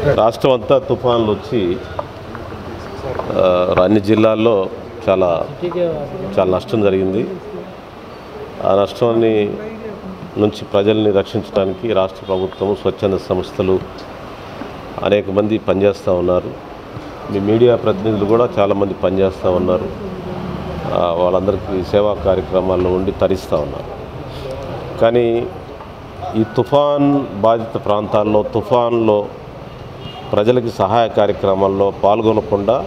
రాష్ట్రం అంతా తుఫాన్లు వచ్చి ఆ, అన్ని జిల్లాల్లో చాలా చాలా నష్టం జరిగింది ఆ నష్టాన్ని నుంచి ప్రజల్ని రక్షించడానికి రాష్ట్ర ప్రభుత్వం స్వచ్ఛంద సంస్థలు అనేక మంది పనిచేస్తూ ఉన్నారు మీ మీడియా ప్రతినిధులు కూడా చాలామంది పనిచేస్తూ ఉన్నారు ఆ, వాళ్ళందరికీ సేవా కార్యక్రమాల్లో ఉండి తరిస్తూ ఉన్నారు కానీ ఈ తుఫాన్ బాధిత ప్రాంతాల్లో తుఫాన్లో ప్రజలకి సహాయ కార్యక్రమాల్లో పాల్గొనకుండా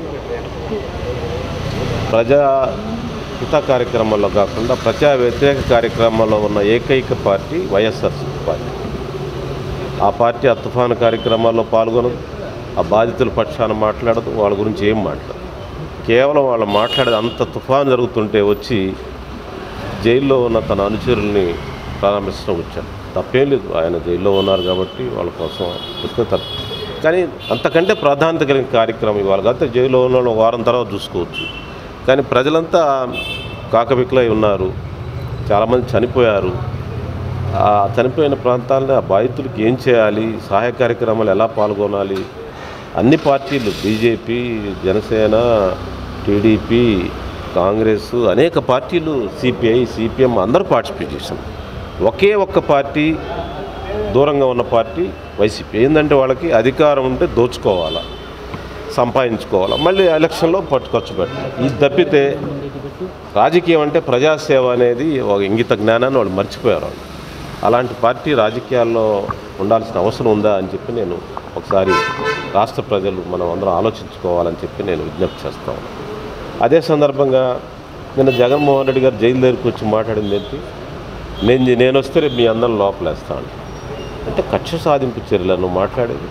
ప్రజా హిత కార్యక్రమాల్లో కాకుండా ప్రజా వ్యతిరేక కార్యక్రమాల్లో ఉన్న ఏకైక పార్టీ వైఎస్ఆర్సీపీ పార్టీ ఆ పార్టీ ఆ తుఫాను కార్యక్రమాల్లో పాల్గొనదు ఆ బాధితుల పక్షాన మాట్లాడదు వాళ్ళ గురించి ఏం మాట్లాడదు కేవలం వాళ్ళు మాట్లాడేది అంత తుఫాను జరుగుతుంటే వచ్చి జైల్లో ఉన్న తన అనుచరుల్ని ప్రారంభించడం వచ్చాడు తప్పేం లేదు ఆయన జైల్లో ఉన్నారు కాబట్టి వాళ్ళ కోసం వస్తే తప్పు కానీ అంతకంటే ప్రాధాన్యత కలిగిన కార్యక్రమం ఇవాళ కాకపోతే జైల్లో ఉన్న వాళ్ళు వారం తర్వాత చూసుకోవచ్చు కానీ ప్రజలంతా కాకబిక్కులై ఉన్నారు చాలామంది చనిపోయారు ఆ చనిపోయిన ప్రాంతాలని ఆ బాధితులకి ఏం చేయాలి సహాయ కార్యక్రమాలు ఎలా పాల్గొనాలి అన్ని పార్టీలు బీజేపీ జనసేన టీడీపీ కాంగ్రెస్ అనేక పార్టీలు సిపిఐ సిపిఎం అందరూ పార్టిసిపేట్ చేశాం ఒకే ఒక్క పార్టీ దూరంగా ఉన్న పార్టీ వైసీపీ ఏంటంటే వాళ్ళకి అధికారం ఉంటే దోచుకోవాలా సంపాదించుకోవాలా మళ్ళీ ఎలక్షన్లో పట్టు ఖర్చు పెట్టాలి ఇది తప్పితే రాజకీయం అంటే ప్రజాసేవ అనేది ఒక ఇంగిత జ్ఞానాన్ని వాళ్ళు మర్చిపోయారు వాళ్ళు అలాంటి పార్టీ రాజకీయాల్లో ఉండాల్సిన అవసరం ఉందా అని చెప్పి నేను ఒకసారి రాష్ట్ర ప్రజలు మనం అందరం ఆలోచించుకోవాలని చెప్పి నేను విజ్ఞప్తి చేస్తాను అదే సందర్భంగా నిన్న జగన్మోహన్ రెడ్డి గారు జైలు దగ్గరికి వచ్చి మాట్లాడింది ఏంటి నేను నేను వస్తే రేపు మీ అందరం లోపలేస్తాను అంటే కక్ష సాధింపు చర్యలను మాట్లాడేది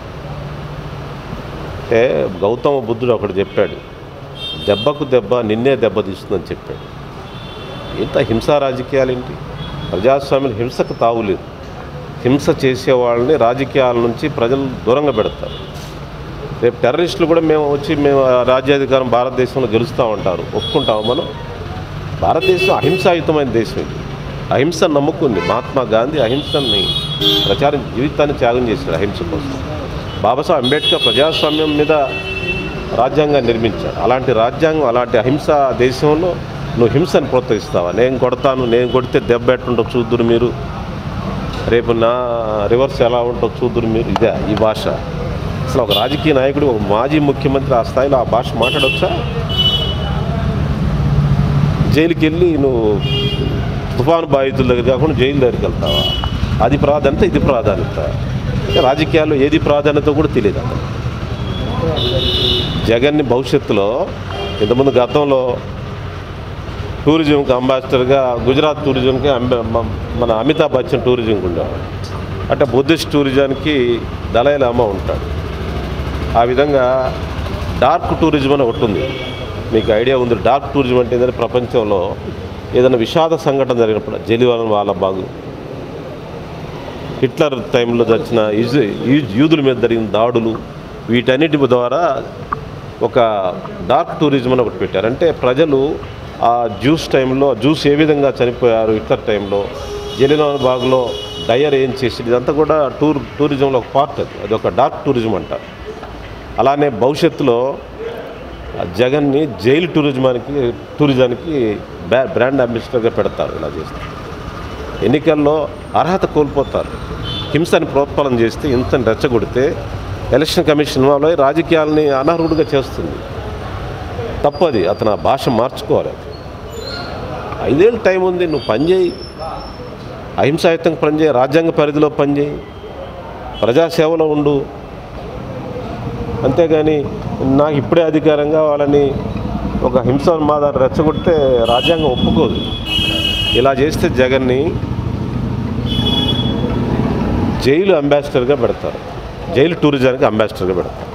అంటే గౌతమ బుద్ధుడు ఒకడు చెప్పాడు దెబ్బకు దెబ్బ నిన్నే దెబ్బ తీస్తుందని చెప్పాడు ఇంత హింసా రాజకీయాలు ఏంటి ప్రజాస్వామ్యం హింసకు తావులేదు హింస చేసే వాళ్ళని రాజకీయాల నుంచి ప్రజలు దూరంగా పెడతారు రేపు టెర్రరిస్టులు కూడా మేము వచ్చి మేము రాజ్యాధికారం భారతదేశంలో గెలుస్తూ ఉంటారు ఒప్పుకుంటాము మనం భారతదేశం అహింసాయుతమైన దేశం ఇది అహింస నమ్ముకుంది మహాత్మా గాంధీ అహింసని ప్రచారం జీవితాన్ని త్యాగం చేశాడు అహింస కోసం బాబాసాహెబ్ అంబేద్కర్ ప్రజాస్వామ్యం మీద రాజ్యాంగాన్ని నిర్మించాడు అలాంటి రాజ్యాంగం అలాంటి అహింస దేశంలో నువ్వు హింసను ప్రోత్సహిస్తావా నేను కొడతాను నేను కొడితే దెబ్బ ఎట్టుంటో చూద్దురు మీరు రేపు నా రివర్స్ ఎలా ఉంటుందో చూద్దురు మీరు ఇదే ఈ భాష అసలు ఒక రాజకీయ నాయకుడు ఒక మాజీ ముఖ్యమంత్రి ఆ స్థాయిలో ఆ భాష మాట్లాడవచ్చా జైలుకి వెళ్ళి నువ్వు తుఫాను బాధితుల దగ్గర కాకుండా జైలు దగ్గరికి వెళ్తావా అది ప్రాధాన్యత ఇది ప్రాధాన్యత అంటే రాజకీయాల్లో ఏది ప్రాధాన్యత కూడా తెలియదు అతను జగన్ని భవిష్యత్తులో ఇంతకుముందు గతంలో టూరిజంకి అంబాసిడర్గా గుజరాత్ టూరిజంకి అంబ- మ- మన అమితాబ్ బచ్చన్ టూరిజంకి ఉండేవాడు అంటే బుద్ధిస్ట్ టూరిజానికి దళైలామా ఉంటాడు ఆ విధంగా డార్క్ టూరిజం అని ఒకటి ఉంది మీకు ఐడియా ఉంది డార్క్ టూరిజం అంటే ఏంటంటే ప్రపంచంలో ఏదైనా విషాద సంఘటన జరిగినప్పుడు జలివాన్ వాళ్ళ బాగు హిట్లర్ టైంలో జరిచిన యూజ్- యూజ్- యూదుల మీద జరిగిన దాడులు వీటన్నిటి ద్వారా ఒక డార్క్ టూరిజం అని ఒకటి పెట్టారు అంటే ప్రజలు ఆ జ్యూస్ టైంలో జ్యూస్ ఏ విధంగా చనిపోయారు హిట్లర్ టైంలో జలివాన్ బాగ్లో డయర్ ఏం చేసి ఇదంతా కూడా టూర్ టూరిజంలో ఒక పార్ట్ అది అది ఒక డార్క్ టూరిజం అంటారు అలానే భవిష్యత్తులో ఆ జగన్ని జైలు టూరిజమానికి టూరిజానికి బ్రా బ్రాండ్ అంబాసిడర్గా పెడతారు ఇలా చేస్తే ఎన్నికల్లో అర్హత కోల్పోతారు హింసని ప్రోత్పలం చేస్తే హింసని రెచ్చగొడితే ఎలక్షన్ కమిషన్ వాళ్ళు రాజకీయాలని అనర్హుడిగా చేస్తుంది తప్పది అతను ఆ భాష మార్చుకోవాలి ఐదేళ్ళు టైం ఉంది నువ్వు పనిచేయి అహింసాయుతంగా పనిచేయి రాజ్యాంగ పరిధిలో పనిచేయి ప్రజాసేవలో ఉండు అంతేగాని నాకు ఇప్పుడే అధికారంగా వాళ్ళని ఒక హింసోన్మాదాన్ని రెచ్చగొడితే రాజ్యాంగం ఒప్పుకోదు ఇలా చేస్తే జగన్ని జైలు అంబాసిడర్గా పెడతారు జైలు టూరిజానికి అంబాసిడర్గా పెడతారు